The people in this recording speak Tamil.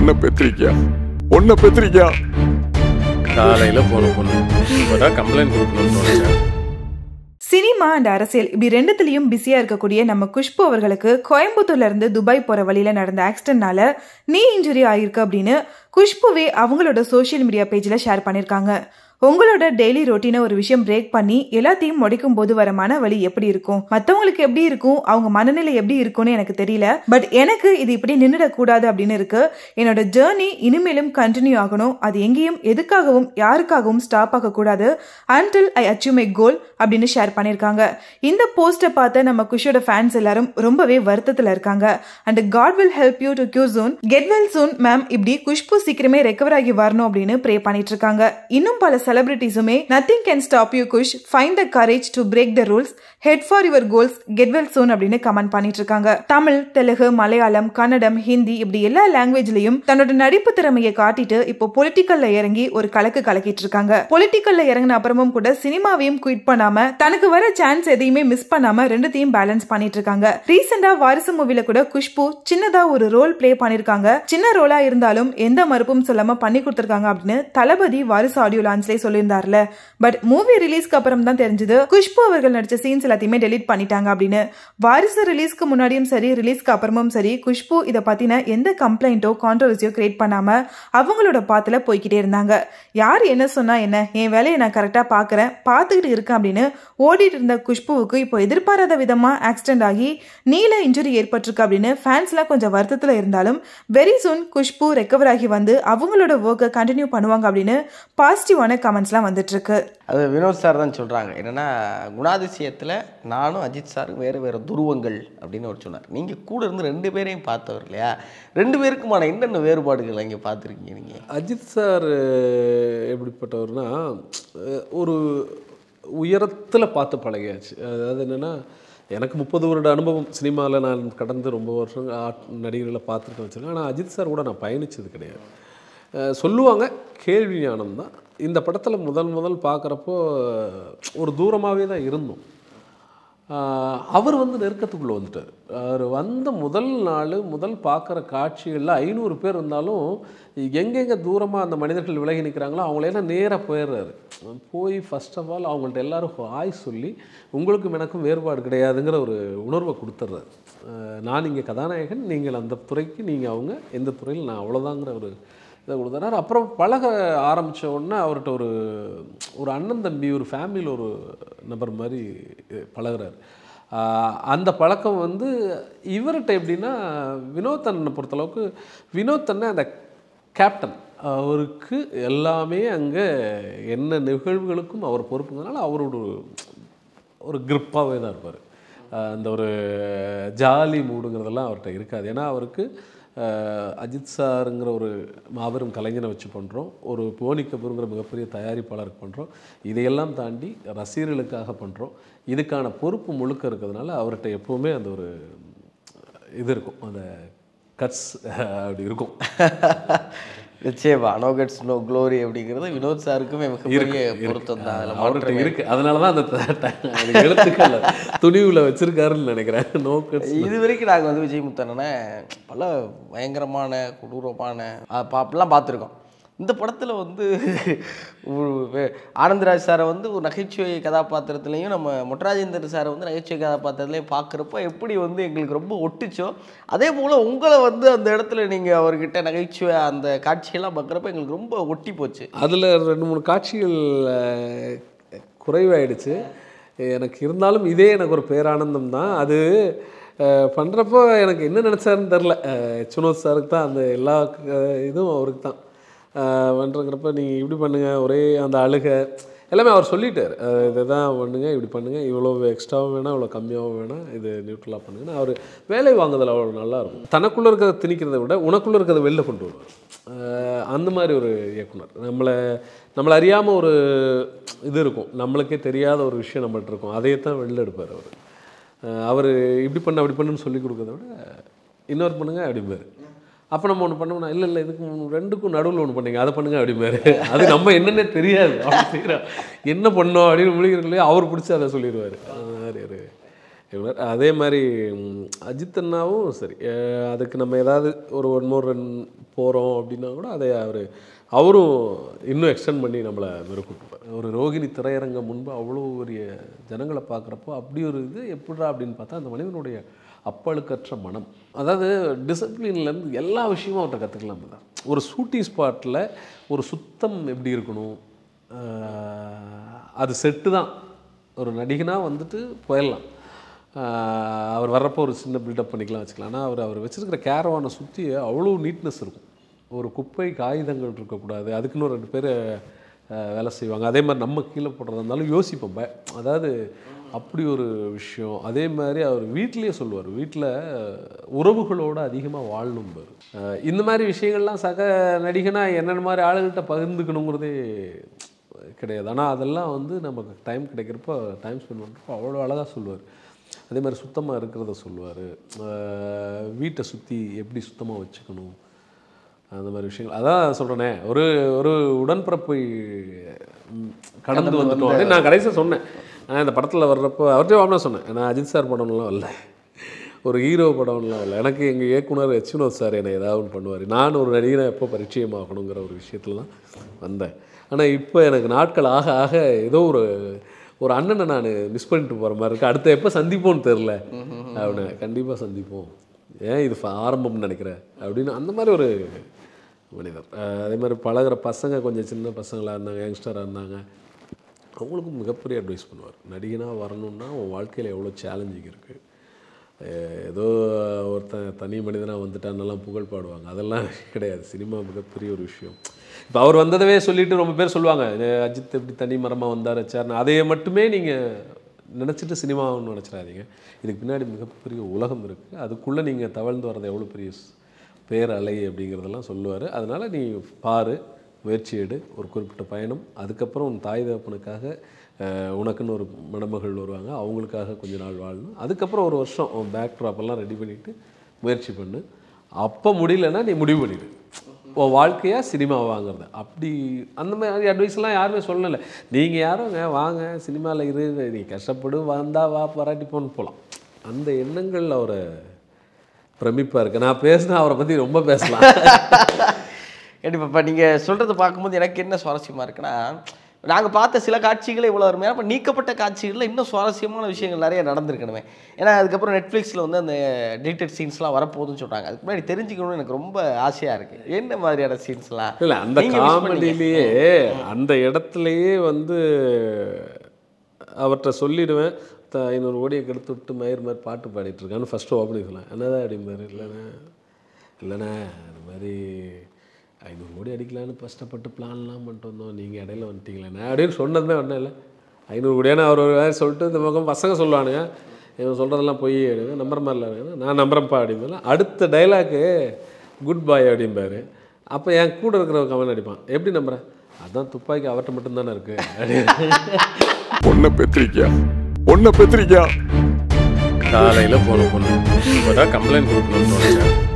ஒன்ன பெத்திரிக்கியா ஒன்ன பெத்திரிக்கியா காலையில் போன பொண்ணு இப்போதான் கம்ப்ளைண்ட் கொடுக்கணும்னு தோணுச்சு சினிமா அண்ட் அரசியல் இப்படி ரெண்டுத்துலயும் பிஸியா இருக்கக்கூடிய நம்ம குஷ்பு அவர்களுக்கு கோயம்புத்தூர்ல இருந்து துபாய் போற வழியில நடந்த ஆக்சிடென்ட்னால நீ இன்ஜுரி ஆயிருக்கு அப்படின்னு குஷ்புவே அவங்களோட சோஷியல் மீடியா பேஜ்ல ஷேர் பண்ணிருக்காங்க உங்களோட டெய்லி ரொட்டீனை ஒரு விஷயம் பிரேக் பண்ணி எல்லாத்தையும் முடிக்கும் போது வர மன வலி எப்படி இருக்கும் மத்தவங்களுக்கு எப்படி இருக்கும் அவங்க மனநிலை எப்படி இருக்கும்னு எனக்கு தெரியல பட் எனக்கு இது இப்படி நின்றுடக்கூடாது அப்படின்னு இருக்கு என்னோட ஜேர்னி இனிமேலும் கண்டினியூ ஆகணும் அது எங்கேயும் எதுக்காகவும் யாருக்காகவும் ஸ்டாப் ஆகக்கூடாது until I achieve my goal அப்படின்னு ஷேர் பண்ணியிருக்காங்க இந்த போஸ்ட்டை பார்த்த நம்ம குஷோட ஃபேன்ஸ் எல்லாரும் ரொம்பவே வருத்தத்தில் இருக்காங்க and God will help you to cure soon get well soon ma'am இப்படி குஷ்பு சீக்கிரமே ரெக்கவர் ஆகி வரணும் அப்படின்னு ப்ரே பண்ணிட்டு இருக்காங்க இன்னும் பல செலிபிரிட்டிஸுமே nothing can stop you Khush find the courage to break the rules head for your goals get well soon அப்படின்னு கமெண்ட் பண்ணிட்டு இருக்காங்க தமிழ் தெலுங்கு மலையாளம் கன்னடம் ஹிந்தி இப்படி எல்லா லாங்குவேஜ்லயும் தன்னோட நடிப்பு திறமையை காட்டிட்டு இப்போ பொலிட்டிக்கல்ல இறங்கி ஒரு கலக்கு கலக்கிட்டு இருக்காங்க பொலிட்டிக்கல்ல இறங்கின அப்புறமும் கூட சினிமாவையும் குவிட் பண்ணாம தனக்கு வர சான்ஸ் எதையுமே மிஸ் பண்ணாம ரெண்டுத்தையும் பேலன்ஸ் பண்ணிட்டு இருக்காங்க ரீசெண்டா வாரிசு மூவில கூட குஷ்பு சின்னதா ஒரு ரோல் ப்ளே பண்ணிருக்காங்க சின்ன ரோலா இருந்தாலும் எந்த மறுப்பும் சொல்லாம பண்ணி கொடுத்திருக்காங்க அப்படின்னு தளபதி வாரிசு ஆடியோ லான்ச்லயே சொல்லியிருந்தார்ல பட் மூவி ரிலீஸ்க்கு அப்புறம் தான் தெரிஞ்சது குஷ்பு அவர்கள் நடிச்ச சீன்ஸ் எல்லாத்தையுமே டெலீட் பண்ணிட்டாங்க அப்படின்னு வாரிசு ரிலீஸ்க்கு முன்னாடியும் சரி ரிலீஸ்க்கு அப்புறமும் சரி குஷ்பு இதை பத்தின எந்த கம்ப்ளைண்ட்டோ கான்ட்ரவர்சியோ கிரியேட் பண்ணாம அவங்களோட பாத்துல போய்கிட்டே இருந்தாங்க யார் என்ன சொன்னா என்ன என் வேலையை நான் கரெக்டா பாக்குறேன் பார்த்துக்கிட்டு இருக்கேன் அப்படின்னு ஓடிட்டு இருந்த குஷ்புவுக்கு இப்போ எதிர்பாராத விதமா ஆக்சிடென்ட் ஆகி நீல இன்ஜுரி ஏற்பட்டிருக்கு அப்படின்னு ஃபேன்ஸ்லாம் கொஞ்சம் வருத்தத்துல இருந்தாலும் வெரி சூன் குஷ்பு ரெக்கவர் ஆகி வந்து அவங்களோட ஒர்க்கை கண்டினியூ பண்ணுவாங்க அப்படின்னு பாசிட்டிவான கமெண்ட்ஸ்லாம் வந்துட்டு இருக்கு அது வினோத் சார் தான் சொல்கிறாங்க என்னென்னா குணாதிசயத்தில் நானும் அஜித் சார் வேறு வேறு துருவங்கள் அப்படின்னு அவர் சொன்னார் நீங்கள் கூட இருந்து ரெண்டு பேரையும் பார்த்தவர் இல்லையா ரெண்டு பேருக்குமான என்னென்ன வேறுபாடுகள் அங்கே பார்த்துருக்கீங்க நீங்கள் அஜித் சார் அஹ், எப்படிப்பட்டவர்னா அஹ், ஒரு உயரத்தில் பார்த்து பழகியாச்சு அதாவது என்னென்னா எனக்கு முப்பது வருட அனுபவம் சினிமாவில் நான் கடந்து ரொம்ப வருஷம் ஆட் நடிகர்களை பார்த்துருக்கேன் வச்சுருக்கேன் ஆனால் அஜித் சார் கூட நான் பயணித்தது கிடையாது அஹ், சொல்லுவாங்க கேள்வி ஞானம் தான் இந்த படத்தில் முதல் முதல் பார்க்குறப்போ ஒரு தூரமாகவே தான் இருந்தோம் ஆஹ் அவர் வந்து நெருக்கத்துக்குள்ளே வந்துட்டார் அவர் வந்த முதல் நாள் முதல் பார்க்குற காட்சிகளில் ஐநூறு பேர் இருந்தாலும் எங்கெங்கே தூரமாக அந்த மனிதர்கள் விலகி நிற்கிறாங்களோ அவங்களெல்லாம் நேராக போயிடுறாரு போய் ஃபர்ஸ்ட் ஆஃப் ஆல் அவங்கள்ட்ட எல்லாரும் ஆய் சொல்லி உங்களுக்கும் எனக்கும் வேறுபாடு கிடையாதுங்கிற ஒரு உணர்வை கொடுத்துட்றாரு ஆஹ் நான் இங்கே கதாநாயகன் நீங்கள் அந்த துறைக்கு நீங்கள் அவங்க எந்த துறையில் நான் அவ்வளோதாங்கிற ஒரு இதை கொடுத்தாரு அப்புறம் பழக ஆரம்பித்த உடனே அவர்கிட்ட ஒரு ஒரு அண்ணன் தம்பி ஒரு ஃபேமிலியில் ஒரு நபர் மாதிரி பழகுறாரு ஆஹ் அந்த பழக்கம் வந்து இவர்கிட்ட எப்படின்னா வினோத் அண்ணனை பொறுத்தளவுக்கு வினோத் அண்ணன் அந்த கேப்டன் அவருக்கு எல்லாமே அங்கே என்ன நிகழ்வுகளுக்கும் அவர் பொறுப்புங்கிறனால அவரோட ஒரு- ஒரு கிரிப்பாகவே தான் இருப்பார் அந்த ஒரு ஜாலி மூடுங்கிறதெல்லாம் அவர்கிட்ட இருக்காது ஏன்னா அவருக்கு அஹ், அஜித் சாருங்கிற ஒரு மாபெரும் கலைஞனை வச்சு பண்ணுறோம் ஒரு போனி கபூருங்கிற மிகப்பெரிய தயாரிப்பாளருக்கு பண்ணுறோம் இதையெல்லாம் தாண்டி ரசிகர்களுக்காக பண்ணுறோம் இதுக்கான பொறுப்பு முழுக்க இருக்கிறதுனால அவர்கிட்ட எப்போவுமே அந்த ஒரு இது இருக்கும் அந்த கட்ஸ் அப்படி இருக்கும் நிச்சயமா நோ கட்ஸ் நோ க்ளோரி அப்படிங்கிறது வினோத் சாருக்குமே மிகப்பெரிய பொருத்தம் தான் அதில் அவர்கிட்ட மாற்றமே இருக்கு அதனால தான் அந்த த- த- அது எழுத்துக்கள் துணிவுல வச்சிருக்காருன்னு நினைக்கிறேன் நோ இது வரைக்கும் நாங்கள் வந்து விஜய் முத்தண்ணனை பல பயங்கரமான கொடூரமான அஹ், பா- அப்படிலாம் பார்த்துருக்கோம் இந்த படத்தில் வந்து ஒரு வே- ஆனந்தராஜ் சாரை வந்து ஒரு நகைச்சுவை கதாபாத்திரத்துலையும் நம்ம மொட்டராஜேந்தர் சாரை வந்து நகைச்சுவை கதாபாத்திரத்துலையும் பார்க்குறப்ப எப்படி வந்து எங்களுக்கு ரொம்ப ஒட்டுச்சோ அதே போல் உங்களை வந்து அந்த இடத்துல நீங்கள் அவர்கிட்ட நகைச்சுவை அந்த காட்சியெல்லாம் பார்க்குறப்ப எங்களுக்கு ரொம்ப ஒட்டி போச்சு அதுல ரெண்டு மூணு காட்சிகள் அஹ், குறைவாயிடுச்சு எனக்கு இருந்தாலும் இதே எனக்கு ஒரு பேரானந்தம் தான் அது அஹ், பண்றப்போ எனக்கு என்ன நினச்சாருன்னு தெரில சுனோத் சாருக்கு தான் அந்த எல்லா அஹ், இதுவும் அவருக்கு தான் பண்ணுறங்கிறப்ப நீங்கள் இப்படி பண்ணுங்க ஒரே அந்த அழுகை எல்லாமே அவர் சொல்லிட்டார் அஹ், இதை தான் பண்ணுங்க இப்படி பண்ணுங்க இவ்வளோ எக்ஸ்ட்ராவும் வேணாம் இவ்வளோ கம்மியாகவும் வேணாம் இது நியூட்ரலாக பண்ணுங்கன்னு அவர் வேலை வாங்குதல் அவ்வளோ நல்லா இருக்கும் தனக்குள்ளே இருக்கிறத திணிக்கிறத விட உனக்குள்ளே இருக்கிறத வெளில கொண்டு வருவார் அஹ், அந்த மாதிரி ஒரு இயக்குனர் நம்மளை நம்மளை அறியாமல் ஒரு இது இருக்கும் நம்மளுக்கே தெரியாத ஒரு விஷயம் நம்மள்ட்ட இருக்கும் அதையே தான் வெளில எடுப்பார் அவர் அவர் இப்படி பண்ண அப்படி பண்ணுன்னு சொல்லி கொடுக்கறத விட இன்னொரு பண்ணுங்க அப்படிம்பாரு அப்போ நம்ம ஒன்று பண்ணோம்னா இல்லை இல்லை இதுக்கு மூணு- ரெண்டுக்கும் நடுவில் ஒன்று பண்ணீங்க அதை பண்ணுங்க அப்படிம்பாரு அது நம்ம என்னன்னே தெரியாது அப்படி செய்கிறோம் என்ன பண்ணோம் அப்படின்னு முடிக்கிறதுக்குள்ளேயே அவர் பிடிச்சி அதை சொல்லிடுவார் அந்த மாதிரி ஒரு இவங்க அதே மாதிரி ம், அஜித் அண்ணாவும் சரி அஹ் அதுக்கு நம்ம ஏதாவது ஒரு ஒன் மோர் ரன் போகிறோம் அப்படின்னா கூட அதை அவர் அவரும் இன்னும் எக்ஸ்டெண்ட் பண்ணி நம்மளை மெருக்கூட்டுப்பார் ஒரு ரோகிணி திரையரங்கம் முன்பு அவ்வளோ பெரிய ஜனங்களை பார்க்குறப்போ அப்படி ஒரு இது எப்படிடா அப்படின்னு பார்த்தா அந்த மனிதனுடைய அப்பழுக்கற்ற மனம் அதாவது டிசிப்ளின்லேருந்து எல்லா விஷயமும் அவர்கிட்ட கற்றுக்கலாம் தான் ஒரு ஷூட்டிங் ஸ்பாட்டில் ஒரு சுத்தம் எப்படி இருக்கணும் அஹ் அது செட்டு தான் ஒரு நடிகனாக வந்துட்டு போயிடலாம் ஆஹ் அவர் வர்றப்போ ஒரு சின்ன பில்டப் பண்ணிக்கலாம் வச்சுக்கலாம் ஆனால் அவர் அவர் வச்சிருக்கிற கேரவானை சுற்றி அவ்வளோ நீட்னஸ் இருக்கும் ஒரு குப்பை காகிதங்கள் இருக்கக்கூடாது அதுக்குன்னு ஒரு ரெண்டு பேர் வேலை செய்வாங்க அதே மாதிரி நம்ம கீழே போடுறதா இருந்தாலும் யோசிப்போம் பய அதாவது அப்படி ஒரு விஷயம் அதே மாதிரி அவர் வீட்டிலேயே சொல்லுவார் வீட்டில் உறவுகளோடு அதிகமாக வாழணும்பார் ஆஹ் இந்த மாதிரி விஷயங்கள்லாம் சக நடிகனாக என்னென்ன மாதிரி ஆளுகிட்ட பகிர்ந்துக்கணுங்கிறதே கிடையாது ஆனால் அதெல்லாம் வந்து நமக்கு டைம் கிடைக்கிறப்போ டைம் ஸ்பெண்ட் பண்ணுறப்போ அவ்வளோ அழகாக சொல்லுவார் அதே மாதிரி சுத்தமாக இருக்கிறத சொல்லுவார் வீட்டை சுற்றி எப்படி சுத்தமாக வச்சுக்கணும் அந்த மாதிரி விஷயங்கள் அதான் சொல்கிறேனே ஒரு ஒரு உடன்பிறப்பை ம், கடந்து வந்துட்டோம் அப்படின்னு நான் கடைசியாக சொன்னேன் நான் இந்த படத்தில் வர்றப்போ அவர்கிட்ட வாங்கினா சொன்னேன் நான் அஜித் சார் படம்லாம் வரல ஒரு ஹீரோ படம்லாம் இல்லை எனக்கு எங்கள் இயக்குனர் எச் வினோத் சார் என்னை ஏதாவது ஒன்று பண்ணுவார் நான் ஒரு நடிகனை எப்போ பரிச்சயமாகணுங்கிற ஒரு விஷயத்தில் தான் வந்தேன் ஆனால் இப்போ எனக்கு நாட்கள் ஆக ஆக ஏதோ ஒரு ஒரு அண்ணனை நான் மிஸ் பண்ணிட்டு போகிற மாதிரி இருக்கு அடுத்த எப்போ சந்திப்போம்னு தெரில அப்படின்னு கண்டிப்பாக சந்திப்போம் ஏன் இது ஃப- ஆரம்பம்னு நினைக்கிறேன் அப்படின்னு அந்த மாதிரி ஒரு மனிதர் அஹ் அதே மாதிரி பழகுற பசங்க கொஞ்சம் சின்ன பசங்களாக இருந்தாங்க யங்ஸ்டராக இருந்தாங்க அவங்களுக்கும் மிகப்பெரிய அட்வைஸ் பண்ணுவார் நடிகனாக வரணும்னா உன் வாழ்க்கையில் எவ்வளோ சேலஞ்சிங் இருக்குது ஏதோ ஒருத்தன் தனி மனிதனாக வந்துட்டான்னெல்லாம் புகழ் பாடுவாங்க அதெல்லாம் கிடையாது சினிமா மிகப்பெரிய ஒரு விஷயம் இப்போ அவர் வந்ததவே சொல்லிட்டு ரொம்ப பேர் சொல்லுவாங்க "இது அஜித் எப்படி தனி மரமாக வந்தார் வச்சார்னு அதையே மட்டுமே நீங்கள் நினச்சிட்டு சினிமான்னு நினச்சிடாதீங்க இதுக்கு பின்னாடி மிகப்பெரிய உலகம் இருக்குது அதுக்குள்ளே நீங்கள் தவழ்ந்து வர்றது எவ்வளோ பெரிய ஸ்- பேர் அலை அப்படிங்கிறதெல்லாம் சொல்லுவார் அதனால் நீ பாரு முயற்சி எடு ஒரு குறிப்பிட்ட பயணம் அதுக்கப்புறம் உன் தாய் தகப்பனுக்காக அஹ், உனக்குன்னு ஒரு மணமகள் வருவாங்க அவங்களுக்காக கொஞ்ச நாள் வாழணும் அதுக்கப்புறம் ஒரு வருஷம் உன் பேக் ட்ராப்பெல்லாம் ரெடி பண்ணிவிட்டு முயற்சி பண்ணு அப்போ முடியலன்னா நீ முடிவு பண்ணிடு உன் வாழ்க்கையாக சினிமா வாங்குறது அப்படி அந்த மாதிரி அட்வைஸ்லாம் யாருமே சொல்லலை நீங்கள் யாரோங்க வாங்க சினிமாவில் இரு நீ கஷ்டப்படு வந்தா வா பாராட்டி போன்னு போகலாம் அந்த எண்ணங்கள் அவரை பிரமிப்பாக இருக்குது நான் பேசினா அவரை பற்றி ரொம்ப பேசலாம் கண்டிப்பாக இப்போ நீங்கள் சொல்கிறத பார்க்கும்போது எனக்கு என்ன சுவாரஸ்யமாக இருக்குன்னா நாங்கள் பார்த்த சில காட்சிகளே இவ்வளோ அருமையாக இப்போ நீக்கப்பட்ட காட்சிகளில் இன்னும் சுவாரஸ்யமான விஷயங்கள் நிறைய நடந்திருக்கணுமே ஏன்னா அதுக்கப்புறம் நெட்ஃப்ளிக்ஸில் வந்து அந்த டீட்டெட் சீன்ஸ்லாம் வரப்போகுதுன்னு சொல்கிறாங்க அதுக்கு முன்னாடி தெரிஞ்சுக்கணும்னு எனக்கு ரொம்ப ஆசையாக இருக்குது என்ன மாதிரியான சீன்ஸ்லாம் இல்லை அந்த காமெடியிலேயே அந்த இடத்துலையே வந்து அவர்கிட்ட சொல்லிடுவேன் த ஐநூறு கோடியை கெடுத்து விட்டு மயிர் மாதிரி பாட்டு பாடிட்டு இருக்கான்னு ஃபஸ்ட்டு ஓப்பனிங் சொல்லலாம் என்னதான் அப்படிம்பாரு இல்லைண்ணே இல்லைண்ணே அது மாதிரி ஐநூறு கோடி அடிக்கலான்னு கஷ்டப்பட்டு பிளான்லாம் பண்ணிட்டு வந்தோம் நீங்கள் இடையில வந்துட்டீங்களேண்ணே அப்படின்னு சொன்னதுமே ஒன்றும் இல்லை ஐநூறு கோடியான அவர் ஒரு வேலை சொல்லிட்டு இந்த பக்கம் பசங்க சொல்லுவானுங்க இவன் சொல்கிறதெல்லாம் பொய் நம்புற மாதிரில இருக்குன்னு நான் நம்புறேன்ப்பா அப்படிம்பா அடுத்த டைலாக்கு குட் பாய் அப்படிம்பாரு அப்போ என் கூட இருக்கிற கவனம் அடிப்பான் எப்படி நம்புறேன் அதான் துப்பாக்கி அவர்கிட்ட மட்டும்தானே இருக்கு அப்படின்னு பொண்ணை பெத்திரிக்கா பொண்ணை பெத்திரிக்கா காலையில் போன பொண்ணு இப்போ தான் கம்ப்ளைண்ட் கொடுக்கணும்னு தோணுச்சு